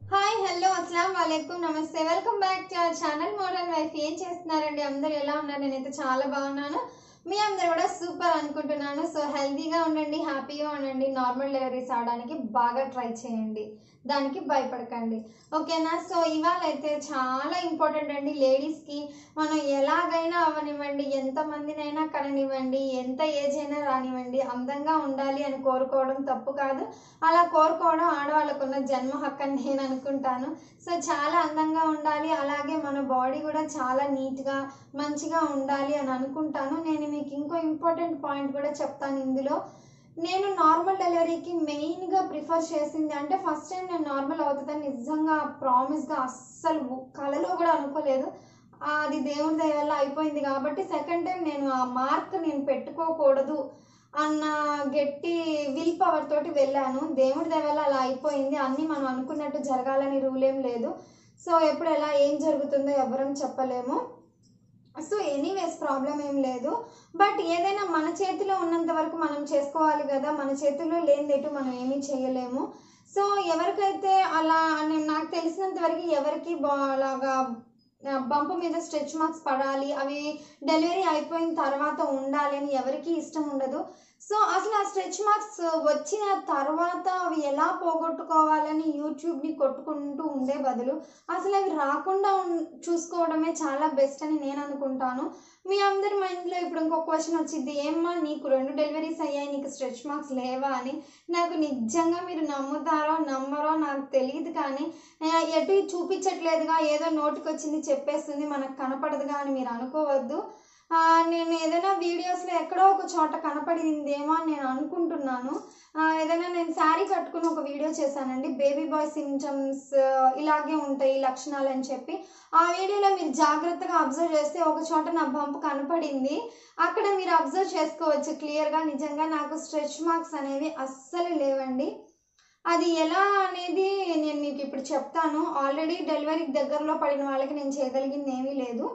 hi hello అస్సలం వాలేకుమ్ నమస్తే welcome back to our channel model wife ఏం చేస్తున్నారండి అందరు ఎలా ఉన్నారు నేనైతే చాలా బాగున్నాను మీ అందరు కూడా సూపర్ అనుకుంటున్నాను సో హెల్తీగా ఉండండి హ్యాపీగా ఉండండి నార్మల్ డెలివరీస్ అవడానికి బాగా ట్రై చేయండి దానికి భయపడకండి ఓకేనా సో ఇవాళ అయితే చాలా ఇంపార్టెంట్ అండి లేడీస్కి మనం ఎలాగైనా అవ్వనివ్వండి ఎంతమందినైనా కననివ్వండి ఎంత ఏజ్ అయినా రానివ్వండి అందంగా ఉండాలి అని కోరుకోవడం తప్పు కాదు అలా కోరుకోవడం ఆడవాళ్ళకున్న జన్మ హక్కు అని నేను అనుకుంటాను సో చాలా అందంగా ఉండాలి అలాగే మన బాడీ కూడా చాలా నీట్గా మంచిగా ఉండాలి అని అనుకుంటాను నేను మీకు ఇంకో ఇంపార్టెంట్ పాయింట్ కూడా చెప్తాను ఇందులో నేను నార్మల్ డెలివరీకి మెయిన్గా ప్రిఫర్ చేసింది అంటే ఫస్ట్ టైం నేను నార్మల్ అవుతుందని నిజంగా ప్రామిస్గా అస్సలు కలలో కూడా అనుకోలేదు ఆ, అది దేవుడి దయ వల్ల అయిపోయింది కాబట్టి సెకండ్ టైం నేను ఆ మార్క్ నేను పెట్టుకోకూడదు అన్న గట్టి విల్ పవర్ తోటి వెళ్ళాను దేవుడి దయ వల్ల అలా అయిపోయింది అన్నీ మనం అనుకున్నట్టు జరగాలని రూల్ ఏం లేదు సో ఎప్పుడు ఎలా ఏం జరుగుతుందో ఎవరం చెప్పలేము సో ఎనీవేస్ ప్రాబ్లం ఏం లేదు బట్ ఏదైనా మన చేతిలో ఉన్నంత వరకు మనం చేసుకోవాలి కదా మన చేతిలో లేనిదేటు మనం ఏమీ చేయలేము సో ఎవరికైతే అలా అని నాకు తెలిసినంత వరకు ఎవరికి బా- అలాగా బంపు మీద స్ట్రెచ్ మార్క్స్ పడాలి అవి డెలివరీ అయిపోయిన తర్వాత ఉండాలి అని ఎవరికి ఇష్టం ఉండదు సో అసలు ఆ స్ట్రెచ్ మార్క్స్ వచ్చిన తర్వాత అవి ఎలా పోగొట్టుకోవాలని యూట్యూబ్ని కొట్టుకుంటూ ఉండే బదులు అసలు అవి రాకుండా ఉన్- చూసుకోవడమే చాలా బెస్ట్ అని నేను అనుకుంటాను మీ అందరి మైండ్లో ఇప్పుడు ఇంకో క్వశ్చన్ వచ్చింది ఏమ్మా నీకు రెండు డెలివరీస్ అయ్యాయి నీకు స్ట్రెచ్ మార్క్స్ లేవా అని నాకు నిజంగా మీరు నమ్ముతారో నమ్మరో నాకు తెలియదు కానీ ఆ, ఎటు చూపించట్లేదుగా ఏదో నోటికి వచ్చింది చెప్పేస్తుంది మనకు కనపడదుగా అని మీరు అనుకోవద్దు ఆ, నేను ఏదైనా వీడియోస్లో ఎక్కడో ఒక చోట కనపడిందేమో అని నేను అనుకుంటున్నాను ఆ, ఏదైనా నేను శారీ కట్టుకుని ఒక వీడియో చేశానండి బేబీ బాయ్ సిమ్టమ్స్ ఇలాగే ఉంటాయి ఈ లక్షణాలు అని చెప్పి ఆ వీడియోలో మీరు జాగ్రత్తగా అబ్జర్వ్ చేస్తే ఒక చోట నా బంప్ కనపడింది అక్కడ మీరు అబ్జర్వ్ చేసుకోవచ్చు క్లియర్గా నిజంగా నాకు స్ట్రెచ్ మార్క్స్ అనేవి అస్సలు లేవండి అది ఎలా అనేది నేను మీకు ఇప్పుడు చెప్తాను ఆల్రెడీ డెలివరీకి దగ్గరలో పడిన వాళ్ళకి నేను చేయగలిగింది ఏమీ లేదు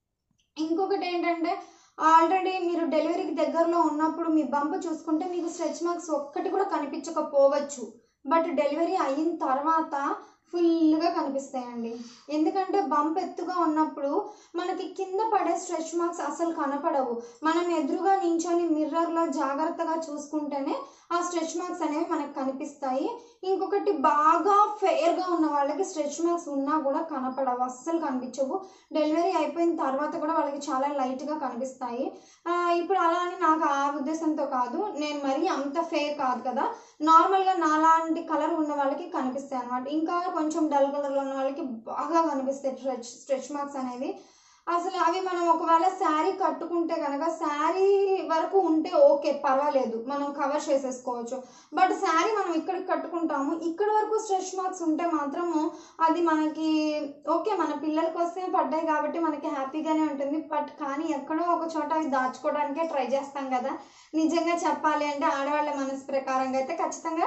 ఇంకొకటి ఏంటంటే ఆల్రెడీ మీరు డెలివరీకి దగ్గరలో ఉన్నప్పుడు మీ బంప్ చూసుకుంటే మీకు స్ట్రెచ్ మార్క్స్ ఒక్కటి కూడా కనిపించకపోవచ్చు బట్ డెలివరీ అయిన తర్వాత ఫుల్గా కనిపిస్తాయండి ఎందుకంటే బంప్ ఎత్తుగా ఉన్నప్పుడు మనకి కింద పడే స్ట్రెచ్ మార్క్స్ అసలు కనపడవు మనం ఎదురుగా నించొని మిర్రర్లో జాగ్రత్తగా చూసుకుంటేనే ఆ స్ట్రెచ్ మార్క్స్ అనేవి మనకు కనిపిస్తాయి ఇంకొకటి బాగా ఫెయిర్గా ఉన్న వాళ్ళకి స్ట్రెచ్ మార్క్స్ ఉన్నా కూడా కనపడవు అస్సలు కనిపించవు డెలివరీ అయిపోయిన తర్వాత కూడా వాళ్ళకి చాలా లైట్గా కనిపిస్తాయి ఆ, ఇప్పుడు అలా అని నాకు ఆ ఉద్దేశంతో కాదు నేను మరీ అంత ఫెయిర్ కాదు కదా నార్మల్గా నాలాంటి కలర్ ఉన్న వాళ్ళకి కనిపిస్తాయి అనమాట ఇంకా కొంచెం డల్ కలర్లో ఉన్న వాళ్ళకి బాగా కనిపిస్తాయి స్ట్రెచ్ స్ట్రెచ్ మార్క్స్ అనేవి అసలు అవి మనం ఒకవేళ శారీ కట్టుకుంటే కనుక శారీ వరకు ఉంటే ఓకే పర్వాలేదు మనం కవర్ చేసేసుకోవచ్చు బట్ శారీ మనం ఇక్కడికి కట్టుకుంటాము ఇక్కడ వరకు స్ట్రెచ్ మార్క్స్ ఉంటే మాత్రము అది మనకి ఓకే మన పిల్లలకి వస్తే పడ్డాయి కాబట్టి మనకి హ్యాపీగానే ఉంటుంది బట్ కానీ ఎక్కడో ఒక చోట అవి దాచుకోవడానికే ట్రై చేస్తాం కదా నిజంగా చెప్పాలి అంటే ఆడవాళ్ళ మనసు ప్రకారంగా అయితే ఖచ్చితంగా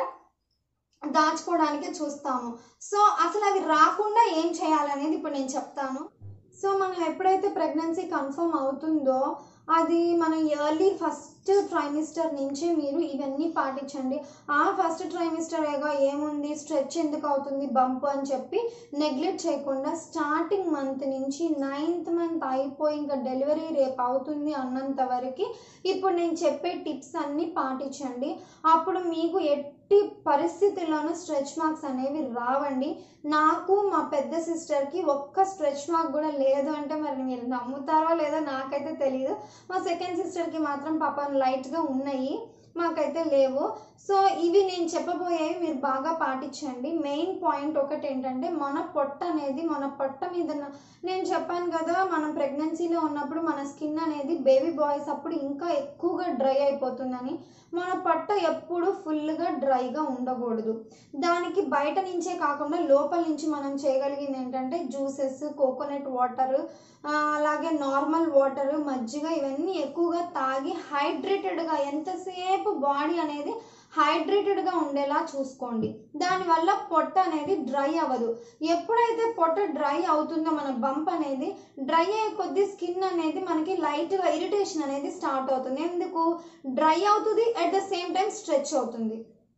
దాచుకోవడానికే చూస్తాము సో అసలు అవి రాకుండా ఏం చేయాలనేది ఇప్పుడు నేను చెప్తాను సో మనం ఎప్పుడైతే ప్రెగ్నెన్సీ కన్ఫర్మ్ అవుతుందో అది మన ఇయర్లీ ఫస్ట్ ట్రైమిస్టర్ నుంచి మీరు ఇవన్నీ పాటించండి ఆ ఫస్ట్ ట్రైమిస్టర్ ఏగా ఏముంది స్ట్రెచ్ ఎందుకు అవుతుంది బంప్ అని చెప్పి నెగ్లెక్ట్ చేయకుండా స్టార్టింగ్ మంత్ నుంచి నైన్త్ మంత్ అయిపోయి ఇంకా డెలివరీ రేపు అవుతుంది అన్నంత వరకు ఇప్పుడు నేను చెప్పే టిప్స్ అన్నీ పాటించండి అప్పుడు మీకు ఎట్టి పరిస్థితుల్లోనూ స్ట్రెచ్ మార్క్స్ అనేవి రావండి నాకు మా పెద్ద సిస్టర్కి ఒక్క స్ట్రెచ్ మార్క్ కూడా లేదు అంటే మరి మీరు నమ్ముతారో లేదో నాకైతే తెలియదు మా సెకండ్ సిస్టర్కి మాత్రం పాపం లైట్గా ఉన్నాయి మాకైతే లేవు సో ఇవి నేను చెప్పబోయేవి మీరు బాగా పాటించండి మెయిన్ పాయింట్ ఒకటి ఏంటంటే మన పొట్ట అనేది మన పొట్ట మీద ఉన్న- నేను చెప్పాను కదా మనం ప్రెగ్నెన్సీలో ఉన్నప్పుడు మన స్కిన్ అనేది బేబీ బాయ్స్ అప్పుడు ఇంకా ఎక్కువగా డ్రై అయిపోతుందని మన పొట్ట ఎప్పుడు ఫుల్గా డ్రైగా ఉండకూడదు దానికి బయట నుంచే కాకుండా లోపల నుంచి మనం చేయగలిగింది ఏంటంటే జ్యూసెస్ కోకోనట్ వాటర్ అలాగే నార్మల్ వాటర్ మజ్జిగ ఇవన్నీ ఎక్కువగా తాగి హైడ్రేటెడ్గా ఎంతసేపు బాడీ అనేది హైడ్రేటెడ్గా ఉండేలా చూసుకోండి దానివల్ల పొట్ట అనేది డ్రై అవ్వదు ఎప్పుడైతే పొట్ట డ్రై అవుతుందో మన బంప్ అనేది డ్రై అయ్యే కొద్దీ స్కిన్ అనేది మనకి లైట్గా ఇరిటేషన్ అనేది స్టార్ట్ అవుతుంది ఎందుకు డ్రై అవుతుంది at the same time stretch అవుతుంది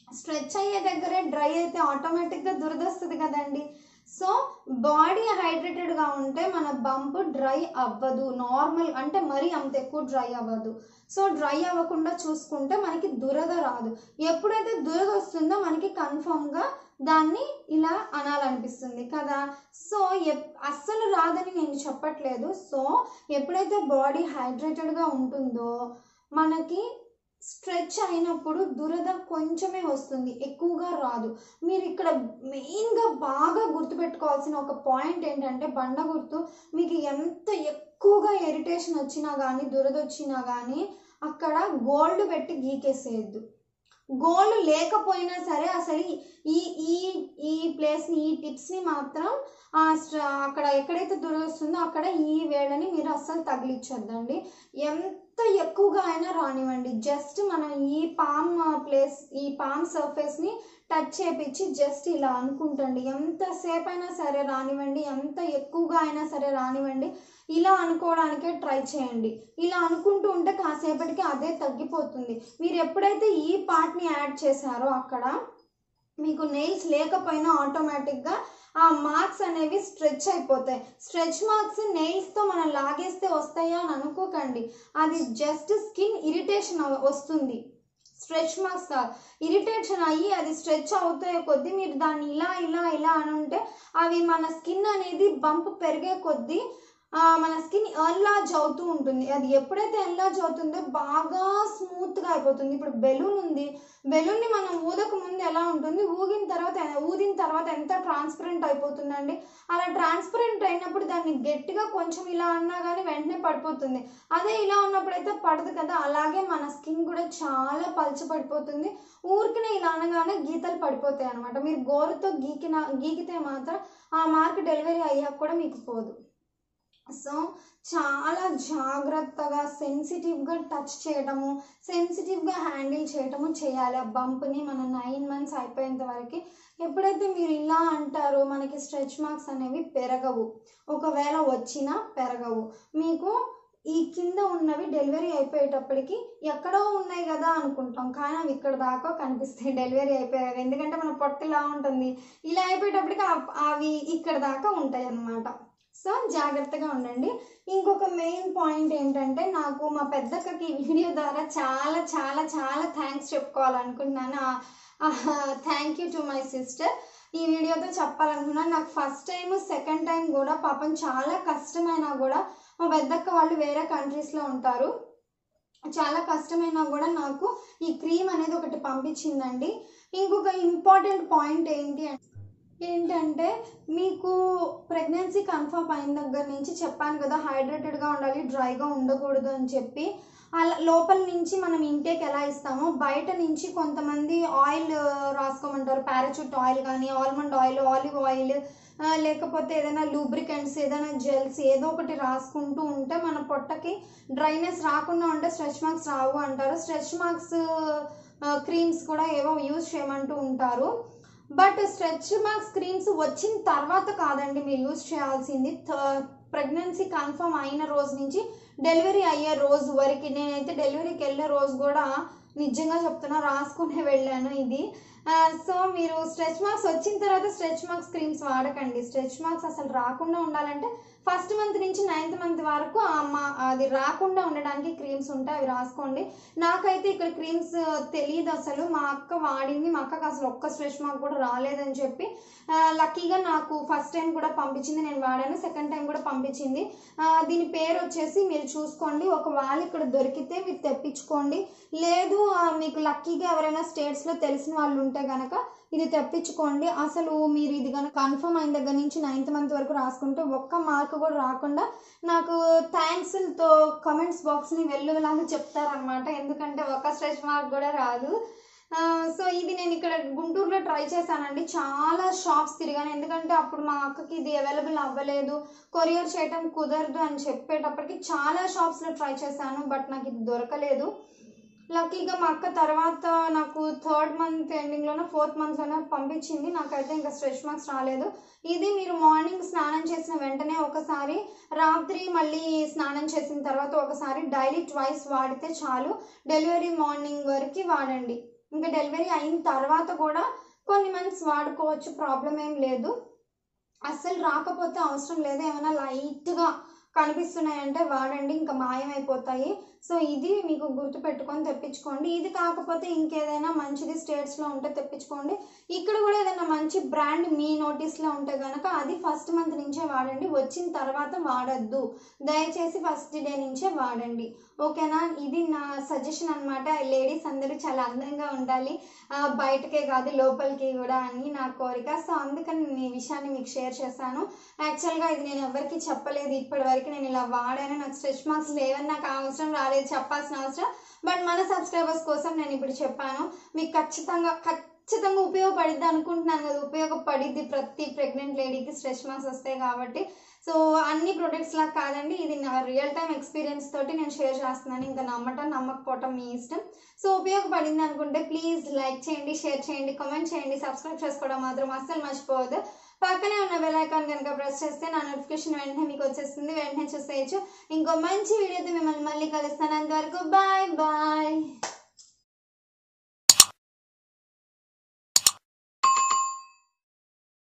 స్ట్రెచ్ అయ్యే దగ్గరే డ్రై అయితే ఆటోమేటిక్గా దురదొస్తుంది కదండి సో బాడీ హైడ్రేటెడ్గా ఉంటే మన బంప్ డ్రై అవ్వదు నార్మల్ అంటే మరీ అంత ఎక్కువ డ్రై అవ్వదు సో డ్రై అవ్వకుండా చూసుకుంటే మనకి దురద రాదు ఎప్పుడైతే దురద వస్తుందో మనకి కన్ఫామ్గా దాన్ని ఇలా అనాలనిపిస్తుంది కదా సో ఎప్ అస్సలు రాదని నేను చెప్పట్లేదు సో ఎప్పుడైతే బాడీ హైడ్రేటెడ్గా ఉంటుందో మనకి స్ట్రెచ్ అయినప్పుడు దురద కొంచెమే వస్తుంది ఎక్కువగా రాదు మీరు ఇక్కడ మెయిన్గా బాగా గుర్తుపెట్టుకోవాల్సిన ఒక పాయింట్ ఏంటంటే బండ గుర్తు మీకు ఎంత ఎక్కువగా ఇరిటేషన్ వచ్చినా కానీ దురద వచ్చినా కానీ అక్కడ గోల్డ్ పెట్టి గీకేసేయద్దు గోల్డ్ లేకపోయినా సరే అసలు ఈ ఈ ఈ ప్లేస్ని ఈ టిప్స్ని మాత్రం ఆ స్ట్ర- అక్కడ ఎక్కడైతే దురద వస్తుందో అక్కడ ఈ వేళని మీరు అస్సలు తగిలించొద్దండి ఎంత ఎక్కువగా అయినా రానివ్వండి జస్ట్ మనం ఈ పామ్ ప్లేస్ ఈ పామ్ సర్ఫేస్ని టచ్ చేపించి జస్ట్ ఇలా అనుకుంటండి ఎంతసేపు అయినా సరే రానివ్వండి ఎంత ఎక్కువగా అయినా సరే రానివ్వండి ఇలా అనుకోవడానికే ట్రై చేయండి ఇలా అనుకుంటూ ఉంటే కాసేపటికి అదే తగ్గిపోతుంది మీరు ఎప్పుడైతే ఈ పార్ట్ని యాడ్ చేశారో అక్కడ మీకు నెయిల్స్ లేకపోయినా ఆటోమేటిక్గా ఆ మార్క్స్ అనేవి స్ట్రెచ్ అయిపోతాయి స్ట్రెచ్ మార్క్స్ నెయిల్స్తో మనం లాగేస్తే వస్తాయా అని అనుకోకండి అది జస్ట్ స్కిన్ ఇరిటేషన్ వస్తుంది స్ట్రెచ్ మార్క్స్ కాదు ఇరిటేషన్ అయ్యి అది స్ట్రెచ్ అవుతాయి కొద్దీ మీరు దాన్ని ఇలా ఇలా ఇలా అని ఉంటే అవి మన స్కిన్ అనేది బంప్ పెరిగే కొద్దీ ఆ, మన స్కిన్ ఎన్లార్జ్ అవుతూ ఉంటుంది అది ఎప్పుడైతే ఎన్లార్జ్ అవుతుందో బాగా స్మూత్గా అయిపోతుంది ఇప్పుడు బెలూన్ ఉంది బెలూన్ని మనం ఊదక ముందు ఎలా ఉంటుంది ఊగిన తర్వాత ఊదిన తర్వాత ఎంత ట్రాన్స్పరెంట్ అయిపోతుందండి అలా ట్రాన్స్పరెంట్ అయినప్పుడు దాన్ని గట్టిగా కొంచెం ఇలా అన్నా కానీ వెంటనే పడిపోతుంది అదే ఇలా ఉన్నప్పుడైతే పడదు కదా అలాగే మన స్కిన్ కూడా చాలా పలచపడిపోతుంది ఊరికినే ఇలా అనగానే గీతలు పడిపోతాయి అనమాట మీరు గోరుతో గీకిన గీకితే మాత్రం ఆ మార్క్ డెలివరీ అయ్యాక కూడా మీకు పోదు సో చాలా జాగ్రత్తగా సెన్సిటివ్గా టచ్ చేయడము సెన్సిటివ్గా హ్యాండిల్ చేయడము చేయాలి ఆ బంప్ని మన నైన్ మంత్స్ అయిపోయేంత వరకు ఎప్పుడైతే మీరు ఇలా అంటారో మనకి స్ట్రెచ్ మార్క్స్ అనేవి పెరగవు ఒకవేళ వచ్చినా పెరగవు మీకు ఈ కింద ఉన్నవి డెలివరీ అయిపోయేటప్పటికి ఎక్కడో ఉన్నాయి కదా అనుకుంటాం కానీ అవి ఇక్కడ దాకా కనిపిస్తాయి డెలివరీ అయిపోయాయి ఎందుకంటే మన పొట్ట ఇలా ఉంటుంది ఇలా అయిపోయేటప్పటికి అవ్- అవి ఇక్కడ దాకా ఉంటాయి అన్నమాట సో జాగ్రత్తగా ఉండండి ఇంకొక మెయిన్ పాయింట్ ఏంటంటే నాకు మా పెద్దక్కకి ఈ వీడియో ద్వారా చాలా చాలా చాలా థ్యాంక్స్ చెప్పుకోవాలనుకుంటున్నాను thank you to my sister ఈ వీడియోతో చెప్పాలనుకున్నాను నాకు ఫస్ట్ టైం సెకండ్ టైం కూడా పాపం చాలా కష్టమైనా కూడా మా పెద్దక్క వాళ్ళు వేరే కంట్రీస్లో ఉంటారు చాలా కష్టమైనా కూడా నాకు ఈ క్రీమ్ అనేది ఒకటి పంపించిందండి ఇంకొక ఇంపార్టెంట్ పాయింట్ ఏంటి అంటే ఏంటంటే మీకు ప్రెగ్నెన్సీ కన్ఫర్మ్ అయిన దగ్గర నుంచి చెప్పాను కదా హైడ్రేటెడ్గా ఉండాలి డ్రైగా ఉండకూడదు అని చెప్పి అలా లోపల నుంచి మనం ఇంటేక్ ఎలా ఇస్తామో బయట నుంచి కొంతమంది ఆయిల్ రాసుకోమంటారు పారాచూట్ ఆయిల్ కానీ ఆల్మండ్ ఆయిల్ ఆలివ్ ఆయిల్ ఆ, లేకపోతే ఏదైనా లూబ్రికెంట్స్ ఏదైనా జెల్స్ ఏదో ఒకటి రాసుకుంటూ ఉంటే మన పొట్టకి డ్రైనెస్ రాకుండా ఉంటే స్ట్రెచ్ మార్క్స్ రావు అంటారు స్ట్రెచ్ మార్క్స్ క్రీమ్స్ కూడా ఏవో యూజ్ చేయమంటూ ఉంటారు బట్ స్ట్రెచ్ మార్క్స్ క్రీమ్స్ వచ్చిన తర్వాత కాదండి మీరు యూజ్ చేయాల్సింది ప్రెగ్నెన్సీ కన్ఫర్మ్ అయిన రోజు నుంచి డెలివరీ అయ్యే రోజు వరకు నేనైతే డెలివరీకి వెళ్ళే రోజు కూడా నిజంగా చెప్తున్నా రాసుకునే వెళ్ళాను ఇది సో మీరు స్ట్రెచ్ మార్క్స్ వచ్చిన తర్వాత స్ట్రెచ్ మార్క్స్ క్రీమ్స్ వాడకండి స్ట్రెచ్ మార్క్స్ అసలు రాకుండా ఉండాలంటే ఫస్ట్ మంత్ నుంచి నైన్త్ మంత్ వరకు ఆ మా- అది రాకుండా ఉండడానికి క్రీమ్స్ ఉంటాయి అవి రాసుకోండి నాకైతే ఇక్కడ క్రీమ్స్ తెలియదు అసలు మా అక్క వాడింది మా అక్కకి అసలు ఒక్క స్ట్రెచ్ మార్క్ కూడా రాలేదని చెప్పి లక్కీగా నాకు ఫస్ట్ టైం కూడా పంపించింది నేను వాడాను సెకండ్ టైం కూడా పంపించింది ఆ, దీని పేరు వచ్చేసి మీరు చూసుకోండి ఒకవేళ ఇక్కడ దొరికితే మీరు తెప్పించుకోండి లేదు ఆ, మీకు లక్కీగా ఎవరైనా స్టేట్స్లో తెలిసిన వాళ్ళు ఉంటే గనక ఇది తెప్పించుకోండి అసలు మీరు ఇది కనుక కన్ఫర్మ్ అయిన దగ్గర నుంచి నైన్త్ మంత్ వరకు రాసుకుంటే ఒక్క మార్క్ కూడా రాకుండా నాకు థ్యాంక్స్తో కమెంట్స్ బాక్స్ని వెల్లులాగా చెప్తారనమాట ఎందుకంటే ఒక స్ట్రెచ్ మార్క్ కూడా రాదు ఆ, సో ఇది నేను ఇక్కడ గుంటూరులో ట్రై చేశానండి చాలా షాప్స్ తిరిగాను ఎందుకంటే అప్పుడు మా అక్కకి ఇది అవైలబుల్ అవ్వలేదు కొరియర్ చేయటం కుదరదు అని చెప్పేటప్పటికి చాలా షాప్స్లో ట్రై చేశాను బట్ నాకు ఇది దొరకలేదు లక్కీగా మా అక్క తర్వాత నాకు థర్డ్ మంత్ ఎండింగ్లోనే ఫోర్త్ మంత్లోనే పంపించింది నాకైతే ఇంకా స్ట్రెచ్ మార్క్స్ రాలేదు ఇది మీరు మార్నింగ్ స్నానం చేసిన వెంటనే ఒకసారి రాత్రి మళ్ళీ స్నానం చేసిన తర్వాత ఒకసారి డైలీ ట్వైస్ వాడితే చాలు డెలివరీ మార్నింగ్ వరకు వాడండి ఇంకా డెలివరీ అయిన తర్వాత కూడా కొన్ని మంత్స్ వాడుకోవచ్చు ప్రాబ్లం ఏం లేదు అస్సలు రాకపోతే అవసరం లేదు ఏమైనా లైట్గా కనిపిస్తున్నాయంటే వాడండి ఇంకా మాయమైపోతాయి సో ఇది మీకు గుర్తు పెట్టుకొని తెప్పించుకోండి ఇది కాకపోతే ఇంకేదైనా మంచిది స్టేట్స్లో ఉంటే తెప్పించుకోండి ఇక్కడ కూడా ఏదైనా మంచి బ్రాండ్ మీ నోటీస్లో ఉంటే కనుక అది ఫస్ట్ మంత్ నుంచే వాడండి వచ్చిన తర్వాత వాడద్దు దయచేసి ఫస్ట్ డే నుంచే వాడండి ఓకేనా ఇది నా సజెషన్ అనమాట లేడీస్ అందరూ చాలా అందంగా ఉండాలి ఆ, బయటకే కాదు లోపలికి కూడా అని నా కోరిక సో అందుకని నేను ఈ విషయాన్ని మీకు షేర్ చేశాను యాక్చువల్గా ఇది నేను ఎవరికి చెప్పలేదు ఇప్పటి వరకు నేను ఇలా వాడాను నాకు స్ట్రెచ్ మార్క్స్ లేవని నాకు అవసరం రాలేదు చెప్పాల్సిన అవసరం బట్ మన సబ్స్క్రైబర్స్ కోసం నేను ఇప్పుడు చెప్పాను మీకు ఖచ్చితంగా ఖచ్చితంగా ఉపయోగపడిద్ది అనుకుంటున్నాను కదా ఉపయోగపడిద్ది ప్రతి ప్రెగ్నెంట్ లేడీకి స్ట్రెచ్ మార్క్స్ వస్తాయి కాబట్టి సో అన్ని ప్రొడక్ట్స్ లా కాదండి ఇది నా రియల్ టైం ఎక్స్పీరియన్స్ తోటి నేను షేర్ చేస్తున్నాను ఇంకా నమ్మటం నమ్మకపోవటం మీ ఇష్టం సో ఉపయోగపడింది అనుకుంటే ప్లీజ్ లైక్ చేయండి షేర్ చేయండి కామెంట్ చేయండి సబ్స్క్రైబ్ చేసుకోవడం మాత్రం అస్సలు మర్చిపోవద్దు పక్కనే ఉన్న బెల్ ఐకాన్ కనుక ప్రెస్ చేస్తే నా నోటిఫికేషన్ వెంటనే మీకు వచ్చేస్తుంది వెంటనే చూసేయచ్చు ఇంకో మంచి వీడియోతో మిమ్మల్ని మళ్ళీ కలుస్తాను అంతవరకు బాయ్ బాయ్